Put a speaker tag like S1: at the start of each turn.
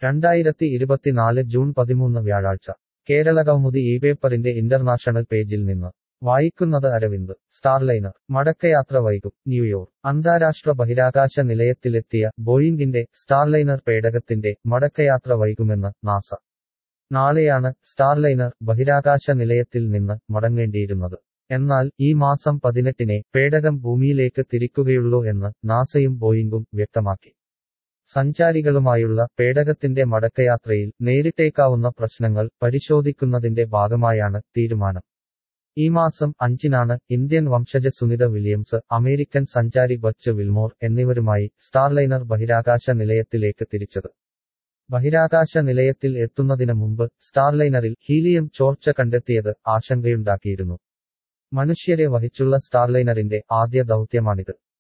S1: രണ്ടായിരത്തി ഇരുപത്തിനാല് ജൂൺ പതിമൂന്ന് വ്യാഴാഴ്ച കേരള കൗമുദി ഈ പേപ്പറിന്റെ ഇന്റർനാഷണൽ പേജിൽ നിന്ന് വായിക്കുന്നത് അരവിന്ദ് സ്റ്റാർലൈനർ മടക്കയാത്ര വൈകും ന്യൂയോർക്ക് അന്താരാഷ്ട്ര ബഹിരാകാശ നിലയത്തിലെത്തിയ ബോയിംഗിന്റെ സ്റ്റാർലൈനർ പേടകത്തിന്റെ മടക്കയാത്ര വൈകുമെന്ന് നാസ നാളെയാണ് സ്റ്റാർലൈനർ ബഹിരാകാശ നിലയത്തിൽ നിന്ന് മടങ്ങേണ്ടിയിരുന്നത് എന്നാൽ ഈ മാസം പതിനെട്ടിനെ പേടകം ഭൂമിയിലേക്ക് തിരിക്കുകയുള്ളൂ എന്ന് നാസയും ബോയിംഗും വ്യക്തമാക്കി സഞ്ചാരികളുമായുള്ള പേടകത്തിന്റെ മടക്കയാത്രയിൽ നേരിട്ടേക്കാവുന്ന പ്രശ്നങ്ങൾ പരിശോധിക്കുന്നതിന്റെ ഭാഗമായാണ് തീരുമാനം ഈ മാസം അഞ്ചിനാണ് ഇന്ത്യൻ വംശജ സുനിത വില്യംസ് അമേരിക്കൻ സഞ്ചാരി ബച്ച് വിൽമോർ എന്നിവരുമായി സ്റ്റാർലൈനർ ബഹിരാകാശ നിലയത്തിലേക്ക് തിരിച്ചത് ബഹിരാകാശ നിലയത്തിൽ എത്തുന്നതിന് മുമ്പ് സ്റ്റാർലൈനറിൽ ഹീലിയം ചോർച്ച കണ്ടെത്തിയത് ആശങ്കയുണ്ടാക്കിയിരുന്നു മനുഷ്യരെ വഹിച്ചുള്ള സ്റ്റാർലൈനറിന്റെ ആദ്യ ദൗത്യമാണിത്